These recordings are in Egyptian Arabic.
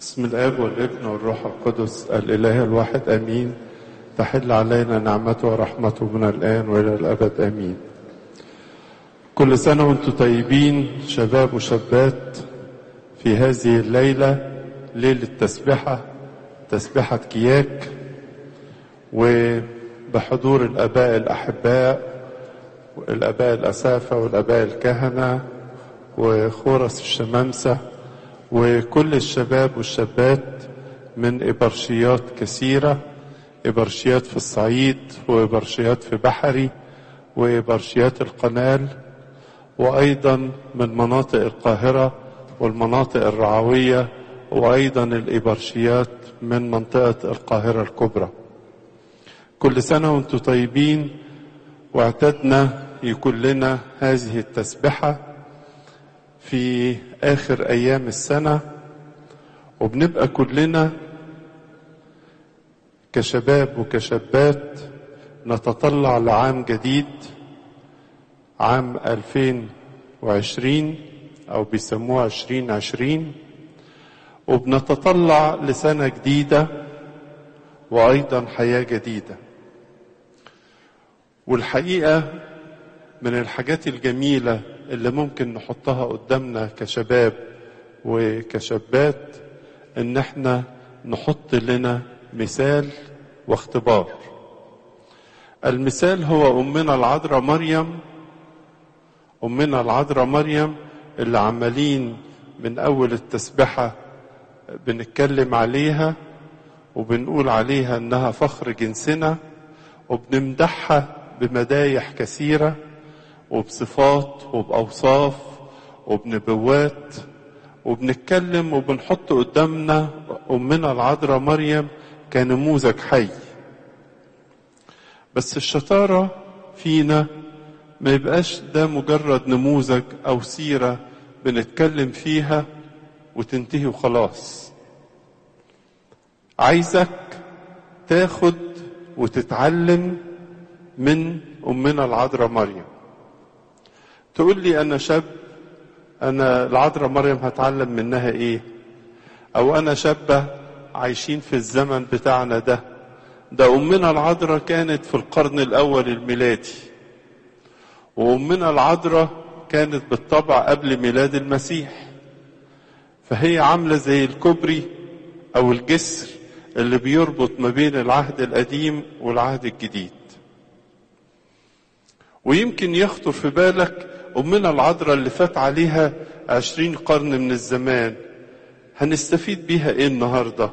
بسم الاب والابن والروح القدس الاله الواحد امين تحل علينا نعمته ورحمته من الان والى الابد امين كل سنه وانتم طيبين شباب وشابات في هذه الليله ليله تسبحه تسبحه كياك وبحضور الاباء الاحباء والاباء الاسافه والاباء الكهنه وخورس الشمامسه وكل الشباب والشابات من إبرشيات كثيرة إبرشيات في الصعيد وإبرشيات في بحري وإبرشيات القنال وأيضا من مناطق القاهرة والمناطق الرعوية وأيضا الإبرشيات من منطقة القاهرة الكبرى كل سنة وانتم طيبين واعتدنا يكون لنا هذه التسبحة في آخر أيام السنة وبنبقى كلنا كشباب وكشابات نتطلع لعام جديد عام 2020 أو بيسموها 2020 وبنتطلع لسنة جديدة وأيضا حياة جديدة والحقيقة من الحاجات الجميلة اللي ممكن نحطها قدامنا كشباب وكشابات ان احنا نحط لنا مثال واختبار المثال هو امنا العذراء مريم امنا العذراء مريم اللي عمالين من اول التسبحه بنتكلم عليها وبنقول عليها انها فخر جنسنا وبنمدحها بمدايح كثيره وبصفات وبأوصاف وبنبوات وبنتكلم وبنحط قدامنا أمنا العذراء مريم كنموذج حي بس الشطارة فينا ما يبقاش ده مجرد نموذج أو سيرة بنتكلم فيها وتنتهي وخلاص عايزك تاخد وتتعلم من أمنا العذراء مريم تقول لي انا شاب انا العذراء مريم هتعلم منها ايه او انا شابه عايشين في الزمن بتاعنا ده ده امنا العذراء كانت في القرن الاول الميلادي وامنا العذراء كانت بالطبع قبل ميلاد المسيح فهي عامله زي الكوبري او الجسر اللي بيربط ما بين العهد القديم والعهد الجديد ويمكن يخطر في بالك أمنا العذراء اللي فات عليها عشرين قرن من الزمان هنستفيد بيها ايه النهاردة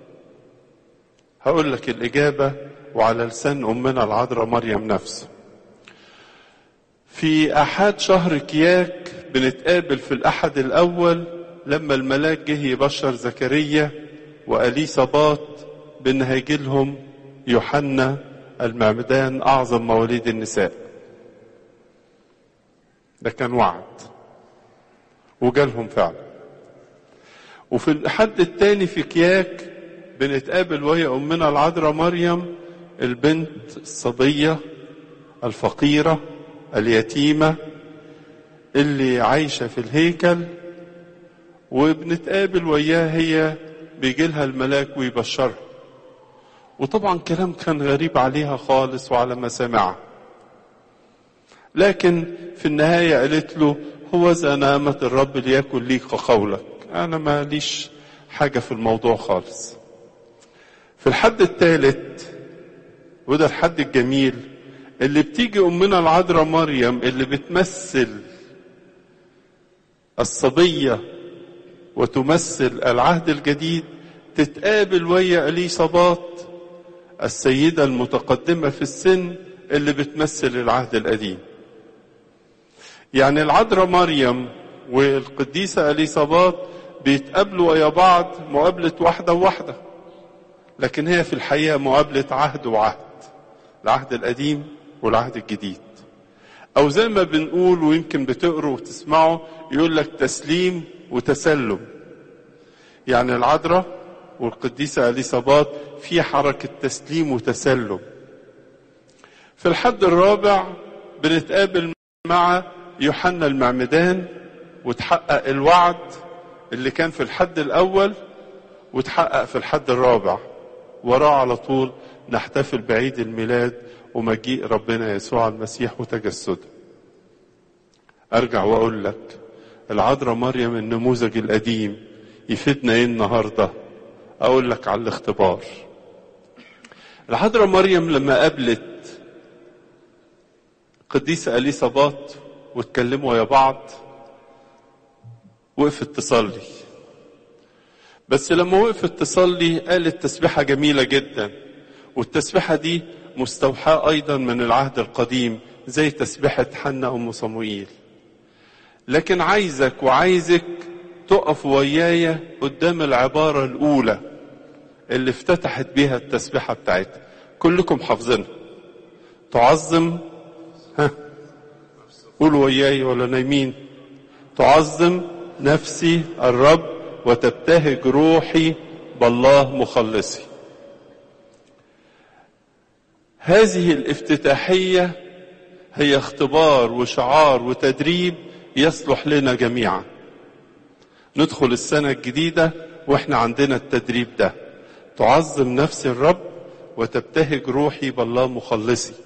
هقول لك الإجابة وعلى لسان أمنا العذراء مريم نفسه في أحد شهر كياك بنتقابل في الأحد الأول لما الملاك جه يبشر زكريا وأليصابات بأن هيجي لهم يوحنا المعمدان أعظم مواليد النساء ده كان وعد وجالهم فعلا وفي الحد التاني في كياك بنتقابل وهي أمنا العذراء مريم البنت الصبية الفقيرة اليتيمة اللي عايشة في الهيكل وبنتقابل وياها هي بيجيلها الملاك ويبشرها وطبعا كلام كان غريب عليها خالص وعلى مسامعها لكن في النهاية قالت له هو ذا نعمة الرب ليكن ليك قولك أنا ما ليش حاجة في الموضوع خالص في الحد الثالث وده الحد الجميل اللي بتيجي أمنا العذراء مريم اللي بتمثل الصبية وتمثل العهد الجديد تتقابل ويا أليصابات السيدة المتقدمة في السن اللي بتمثل العهد القديم يعني العذراء مريم والقديسة أليصابات بيتقابلوا ويا بعض مقابلة واحدة وواحدة لكن هي في الحقيقة مقابلة عهد وعهد العهد القديم والعهد الجديد أو زي ما بنقول ويمكن بتقروا وتسمعوا يقول لك تسليم وتسلم يعني العذراء والقديسة أليصابات في حركة تسليم وتسلم في الحد الرابع بنتقابل مع يوحنا المعمدان وتحقق الوعد اللي كان في الحد الأول وتحقق في الحد الرابع وراه على طول نحتفل بعيد الميلاد ومجيء ربنا يسوع المسيح وتجسده ارجع واقول لك العذراء مريم النموذج القديم يفيدنا ايه النهارده اقول لك على الاختبار العذراء مريم لما قابلت قديسة أليصابات واتكلموا يا بعض وقفت تصلي بس لما وقفت تصلي قالت تسبيحة جميلة جدا والتسبيحة دي مستوحاة أيضا من العهد القديم زي تسبيحة حنا أم صموئيل لكن عايزك وعايزك تقف ويايا قدام العبارة الأولى اللي افتتحت بيها التسبيحة بتاعتها كلكم حافظينها تعظم ها قولوا وياي ولا نايمين تعظم نفسي الرب وتبتهج روحي بالله مخلصي هذه الافتتاحية هي اختبار وشعار وتدريب يصلح لنا جميعا ندخل السنة الجديدة واحنا عندنا التدريب ده تعظم نفسي الرب وتبتهج روحي بالله مخلصي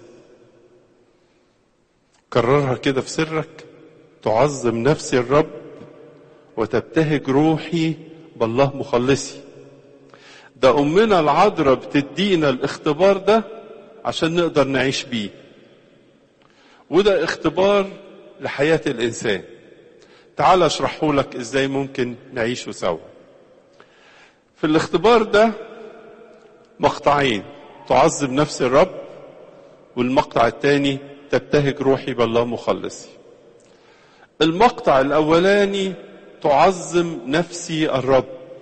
كررها كده في سرك تعظم نفسي الرب وتبتهج روحي بالله مخلصي ده أمنا العذراء بتدينا الاختبار ده عشان نقدر نعيش بيه وده اختبار لحياة الإنسان تعال اشرحه لك ازاي ممكن نعيشه سوا في الاختبار ده مقطعين تعظم نفس الرب والمقطع الثاني تبتهج روحي بالله مخلصي المقطع الاولاني تعظم نفسي الرب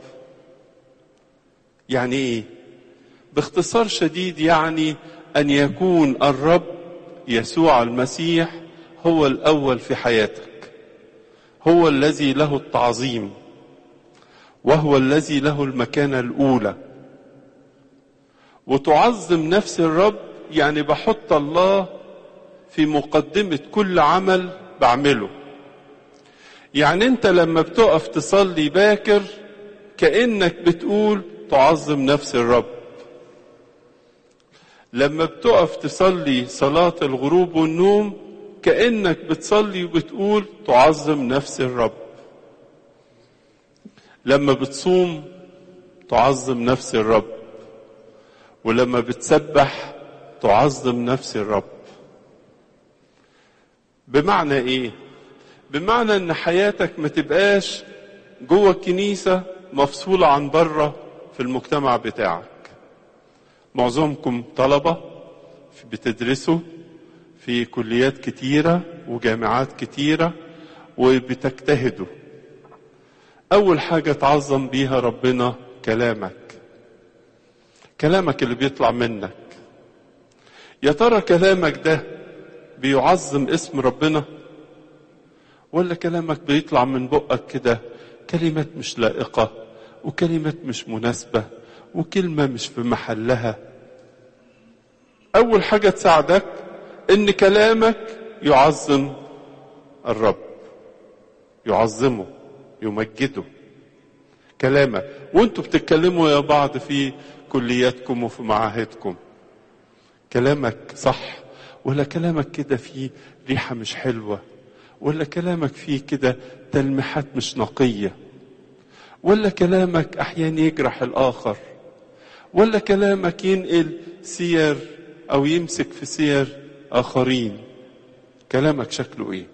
يعني ايه باختصار شديد يعني ان يكون الرب يسوع المسيح هو الاول في حياتك هو الذي له التعظيم وهو الذي له المكانه الاولى وتعظم نفس الرب يعني بحط الله في مقدمه كل عمل بعمله يعني انت لما بتقف تصلي باكر كانك بتقول تعظم نفس الرب لما بتقف تصلي صلاه الغروب والنوم كانك بتصلي وبتقول تعظم نفس الرب لما بتصوم تعظم نفس الرب ولما بتسبح تعظم نفس الرب بمعنى ايه بمعنى ان حياتك ما تبقاش جوه الكنيسة مفصولة عن بره في المجتمع بتاعك معظمكم طلبة بتدرسوا في كليات كتيرة وجامعات كتيرة وبتجتهدوا أول حاجة تعظم بيها ربنا كلامك كلامك اللي بيطلع منك يا ترى كلامك ده بيعظم اسم ربنا ولا كلامك بيطلع من بقك كده كلمات مش لائقة وكلمات مش مناسبة وكلمة مش في محلها أول حاجة تساعدك إن كلامك يعظم الرب يعظمه يمجده كلامك وانتوا بتتكلموا يا بعض في كلياتكم وفي معاهدكم كلامك صح ولا كلامك كده فيه ريحة مش حلوة ولا كلامك فيه كده تلميحات مش نقية ولا كلامك أحيانا يجرح الآخر ولا كلامك ينقل سير أو يمسك في سير آخرين كلامك شكله إيه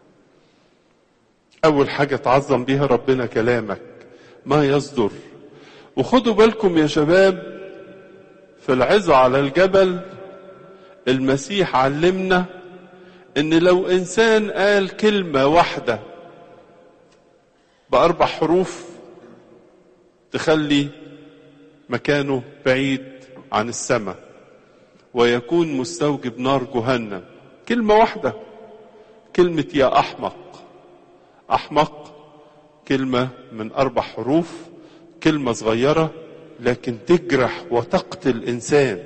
أول حاجة تعظم بيها ربنا كلامك ما يصدر وخدوا بالكم يا شباب في العظة على الجبل المسيح علمنا ان لو انسان قال كلمة واحدة باربع حروف تخلي مكانه بعيد عن السماء ويكون مستوجب نار جهنم كلمة واحدة كلمة يا احمق احمق كلمة من اربع حروف كلمة صغيرة لكن تجرح وتقتل انسان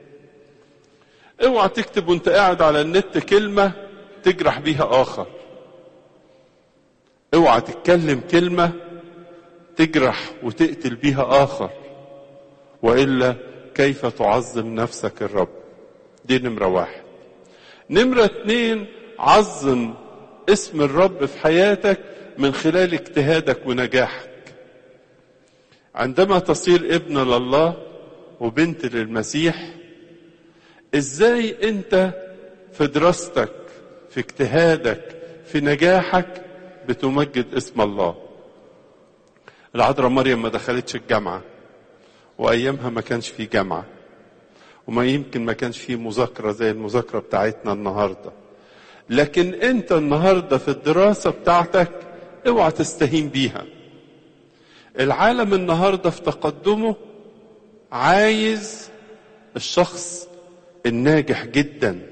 اوعى تكتب وانت قاعد على النت كلمة تجرح بيها اخر اوعى تتكلم كلمة تجرح وتقتل بيها آخر وإلا كيف تعظم نفسك الرب دي نمرة واحد نمرة اتنين عظم اسم الرب في حياتك من خلال اجتهادك ونجاحك عندما تصير ابن لله وبنت للمسيح ازاي انت في دراستك في اجتهادك في نجاحك بتمجد اسم الله العذراء مريم ما دخلتش الجامعة وأيامها ما كانش في جامعة وما يمكن ما كانش في مذاكرة زي المذاكرة بتاعتنا النهاردة لكن انت النهاردة في الدراسة بتاعتك اوعى تستهين بيها العالم النهاردة في تقدمه عايز الشخص الناجح جدا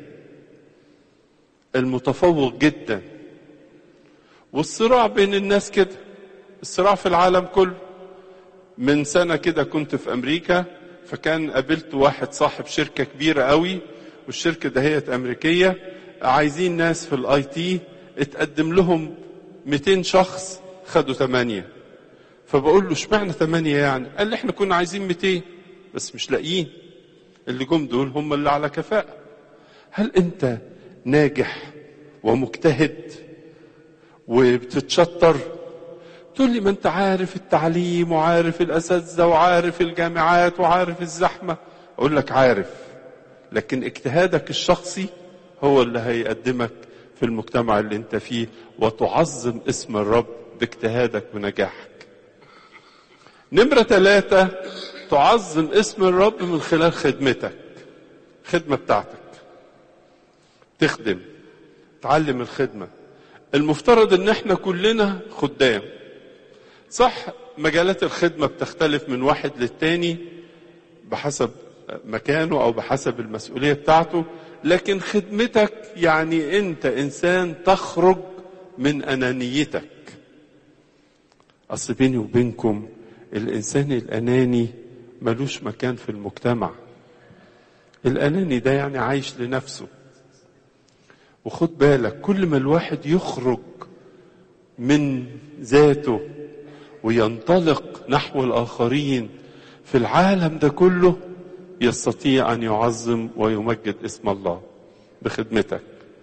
المتفوق جدا والصراع بين الناس كده الصراع في العالم كله من سنة كده كنت في أمريكا فكان قابلت واحد صاحب شركة كبيرة قوي والشركة دهيت أمريكية عايزين ناس في الاي تي اتقدم لهم 200 شخص خدوا 8 فبقول له اشمعنى 8 يعني قال لي احنا كنا عايزين 200 بس مش لاقيين اللي جم دول هم اللي على كفاءة هل انت ناجح ومجتهد وبتتشطر تقول لي ما انت عارف التعليم وعارف الاساتذه وعارف الجامعات وعارف الزحمه اقول لك عارف لكن اجتهادك الشخصي هو اللي هيقدمك في المجتمع اللي انت فيه وتعظم اسم الرب باجتهادك ونجاحك نمرة ثلاثة تعظم اسم الرب من خلال خدمتك خدمة بتاعتك تخدم تعلم الخدمة المفترض ان احنا كلنا خدام صح مجالات الخدمة بتختلف من واحد للتاني بحسب مكانه او بحسب المسؤولية بتاعته لكن خدمتك يعني انت انسان تخرج من انانيتك اصل بيني وبينكم الانسان الاناني ملوش مكان في المجتمع الاناني ده يعني عايش لنفسه وخد بالك كل ما الواحد يخرج من ذاته وينطلق نحو الاخرين في العالم ده كله يستطيع ان يعظم ويمجد اسم الله بخدمتك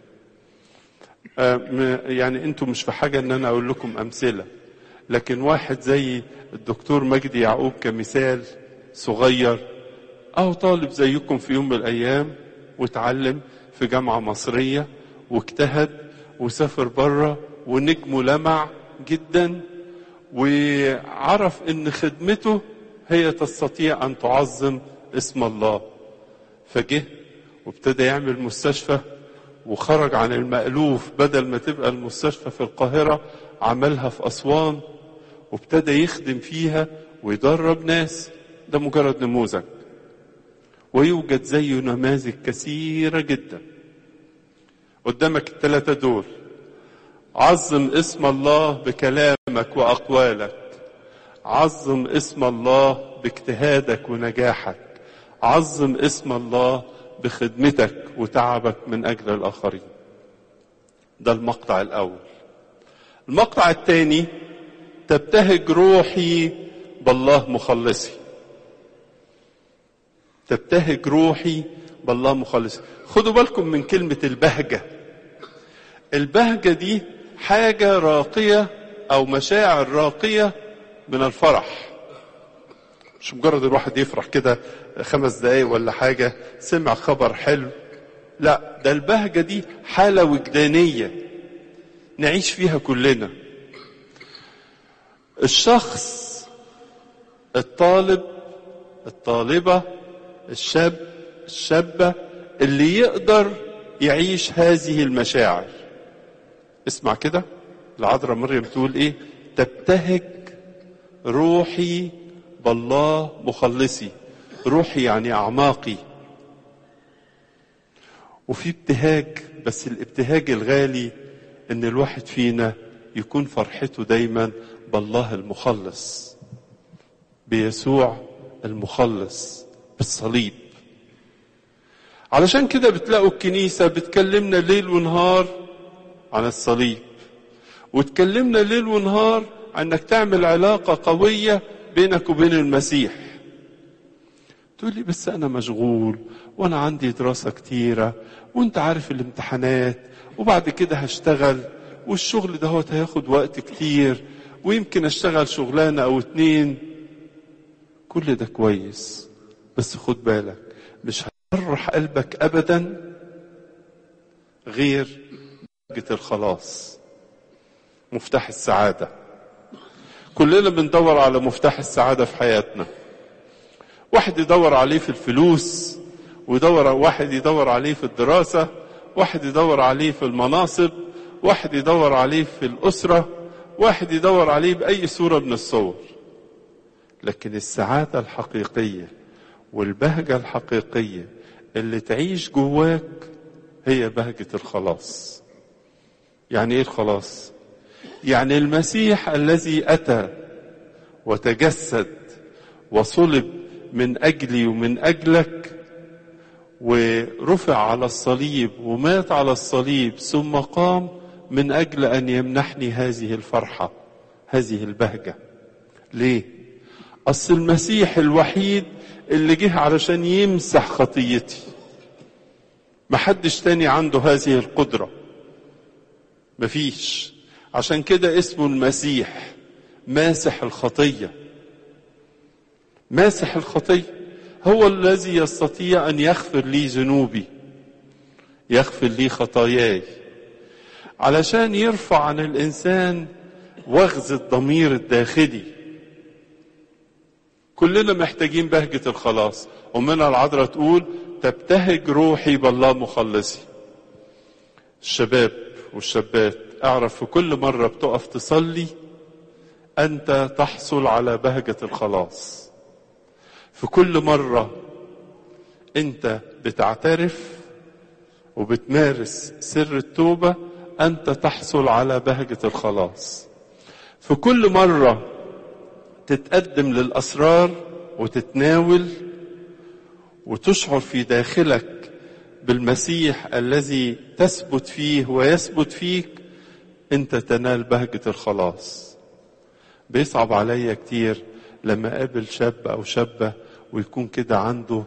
يعني انتم مش في حاجه ان انا اقول لكم امثله لكن واحد زي الدكتور مجدي يعقوب كمثال صغير او طالب زيكم في يوم من الايام وتعلم في جامعه مصريه واجتهد وسافر بره ونجمه لمع جدا وعرف ان خدمته هي تستطيع ان تعظم اسم الله فجه وابتدى يعمل مستشفى وخرج عن المألوف بدل ما تبقى المستشفى في القاهرة عملها في أسوان وابتدى يخدم فيها ويدرب ناس ده مجرد نموذج ويوجد زيه نماذج كثيرة جدا قدامك الثلاثة دول عظم اسم الله بكلامك وأقوالك عظم اسم الله باجتهادك ونجاحك عظم اسم الله بخدمتك وتعبك من اجل الاخرين ده المقطع الاول المقطع الثاني تبتهج روحي بالله مخلصي تبتهج روحي بالله مخلصي خدوا بالكم من كلمة البهجة البهجة دي حاجة راقية أو مشاعر راقية من الفرح مش مجرد الواحد يفرح كده خمس دقايق ولا حاجة سمع خبر حلو لا ده البهجة دي حالة وجدانية نعيش فيها كلنا الشخص الطالب الطالبة الشاب الشابة اللي يقدر يعيش هذه المشاعر اسمع كده العذراء مريم تقول ايه تبتهج روحي بالله مخلصي روحي يعني اعماقي وفي ابتهاج بس الابتهاج الغالي ان الواحد فينا يكون فرحته دايما بالله المخلص بيسوع المخلص بالصليب علشان كده بتلاقوا الكنيسة بتكلمنا ليل ونهار عن الصليب وتكلمنا ليل ونهار انك تعمل علاقة قوية بينك وبين المسيح تقول لي بس انا مشغول وانا عندي دراسة كتيرة وانت عارف الامتحانات وبعد كده هشتغل والشغل ده هياخد وقت كتير ويمكن اشتغل شغلانة او اتنين كل ده كويس بس خد بالك مش هيفرح قلبك ابدا غير بهجة الخلاص مفتاح السعادة كلنا بندور على مفتاح السعادة في حياتنا واحد يدور عليه في الفلوس ويدور واحد يدور عليه في الدراسة واحد يدور عليه في المناصب واحد يدور عليه في الأسرة واحد يدور عليه بأي صورة من الصور لكن السعادة الحقيقية والبهجة الحقيقية اللي تعيش جواك هي بهجة الخلاص يعني ايه الخلاص يعني المسيح الذي اتى وتجسد وصلب من اجلي ومن اجلك ورفع على الصليب ومات على الصليب ثم قام من اجل ان يمنحني هذه الفرحه هذه البهجه ليه اصل المسيح الوحيد اللي جه علشان يمسح خطيتي محدش تاني عنده هذه القدره مفيش عشان كده اسمه المسيح ماسح الخطيه ماسح الخطيه هو الذي يستطيع ان يغفر لي ذنوبي يغفر لي خطاياي علشان يرفع عن الانسان وغز الضمير الداخلي كلنا محتاجين بهجة الخلاص ومنها العذراء تقول تبتهج روحي بالله مخلصي الشباب والشابات اعرف في كل مرة بتقف تصلي انت تحصل على بهجة الخلاص في كل مرة انت بتعترف وبتمارس سر التوبة انت تحصل على بهجة الخلاص في كل مرة تتقدم للأسرار وتتناول وتشعر في داخلك بالمسيح الذي تثبت فيه ويثبت فيك انت تنال بهجة الخلاص بيصعب عليا كتير لما اقابل شاب او شابة ويكون كده عنده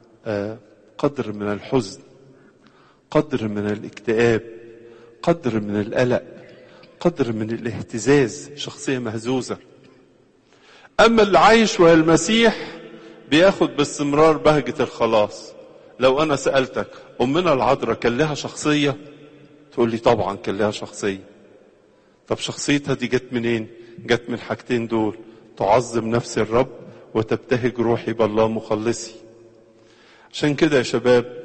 قدر من الحزن قدر من الاكتئاب قدر من القلق قدر من الاهتزاز شخصية مهزوزة اما اللي عايش وهي المسيح بياخد باستمرار بهجة الخلاص لو انا سألتك امنا العذراء كان لها شخصية تقول لي طبعا كان لها شخصية طب شخصيتها دي جت منين جت من حاجتين دول تعظم نفس الرب وتبتهج روحي بالله مخلصي عشان كده يا شباب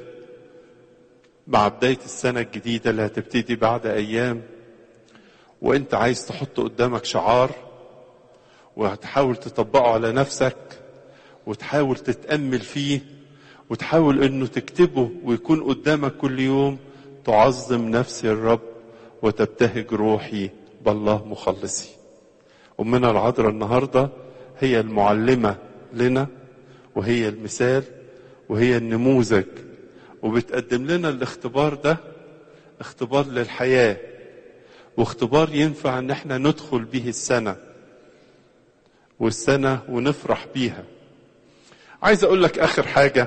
مع بداية السنة الجديدة اللي هتبتدي بعد أيام وأنت عايز تحط قدامك شعار وهتحاول تطبقه على نفسك وتحاول تتأمل فيه وتحاول انه تكتبه ويكون قدامك كل يوم تعظم نفسي الرب وتبتهج روحي بالله مخلصي أمنا العذراء النهاردة هي المعلمة لنا وهي المثال وهي النموذج وبتقدم لنا الاختبار ده اختبار للحياة واختبار ينفع ان احنا ندخل به السنة والسنة ونفرح بيها عايز اقول لك اخر حاجة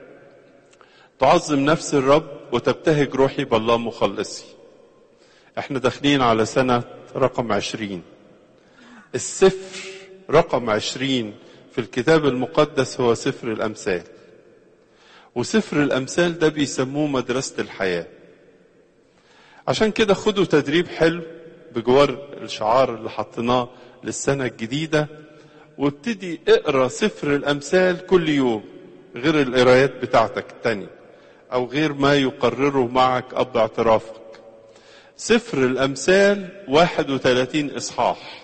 تعظم نفس الرب وتبتهج روحي بالله مخلصي احنا داخلين على سنة رقم عشرين السفر رقم عشرين في الكتاب المقدس هو سفر الأمثال وسفر الأمثال ده بيسموه مدرسة الحياة عشان كده خدوا تدريب حلو بجوار الشعار اللي حطيناه للسنة الجديدة وابتدي اقرا سفر الأمثال كل يوم غير القرايات بتاعتك التانية أو غير ما يقرره معك أب اعترافك سفر الأمثال 31 إصحاح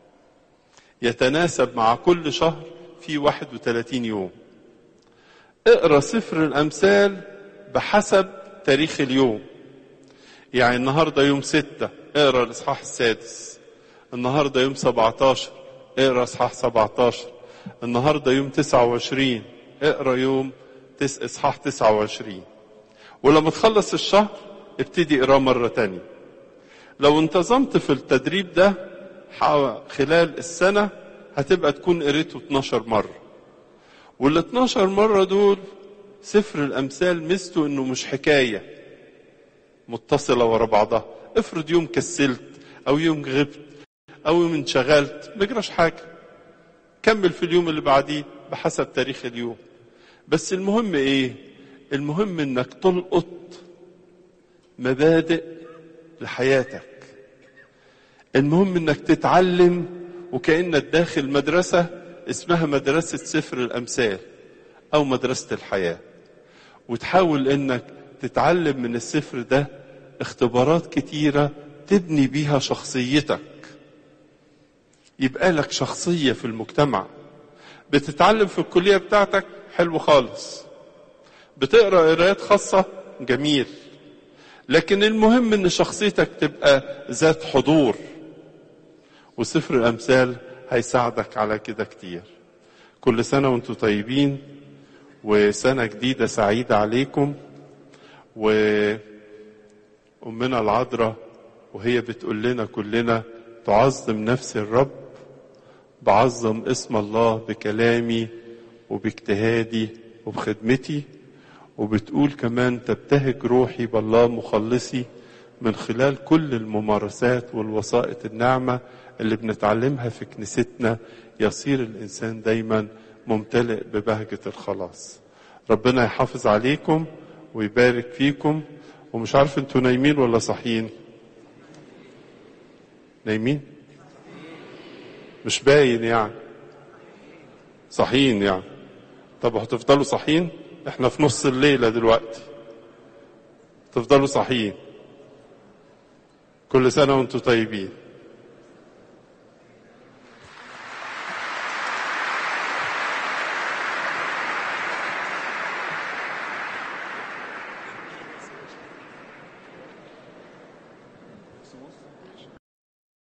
يتناسب مع كل شهر في 31 يوم اقرا سفر الأمثال بحسب تاريخ اليوم يعني النهاردة يوم ستة اقرا الإصحاح السادس النهاردة يوم 17 اقرا إصحاح 17 النهاردة يوم 29 اقرا يوم تس إصحاح 29 ولما تخلص الشهر ابتدي اقراه مرة تانية لو انتظمت في التدريب ده خلال السنة هتبقى تكون قريته 12 مرة وال 12 مرة دول سفر الأمثال ميزته إنه مش حكاية متصلة ورا بعضها افرض يوم كسلت أو يوم غبت أو يوم انشغلت ما يجراش حاجة كمل في اليوم اللي بعديه بحسب تاريخ اليوم بس المهم ايه المهم انك تلقط مبادئ لحياتك المهم انك تتعلم وكأنك داخل مدرسة اسمها مدرسة سفر الأمثال أو مدرسة الحياة وتحاول انك تتعلم من السفر ده اختبارات كتيرة تبني بيها شخصيتك يبقى لك شخصية في المجتمع بتتعلم في الكلية بتاعتك حلو خالص بتقرا قرايات خاصة جميل لكن المهم ان شخصيتك تبقى ذات حضور وسفر الامثال هيساعدك على كده كتير كل سنة وانتم طيبين وسنة جديدة سعيدة عليكم وأمنا العذراء وهي بتقول لنا كلنا تعظم نفسي الرب بعظم اسم الله بكلامي وباجتهادي وبخدمتي وبتقول كمان تبتهج روحي بالله مخلصي من خلال كل الممارسات والوسائط الناعمة اللي بنتعلمها في كنيستنا يصير الإنسان دايما ممتلئ ببهجة الخلاص ربنا يحافظ عليكم ويبارك فيكم ومش عارف انتوا نايمين ولا صاحيين نايمين مش باين يعني صاحيين يعني طب هتفضلوا صاحيين احنا في نص الليلة دلوقتي تفضلوا صاحيين كل سنة وانتم طيبين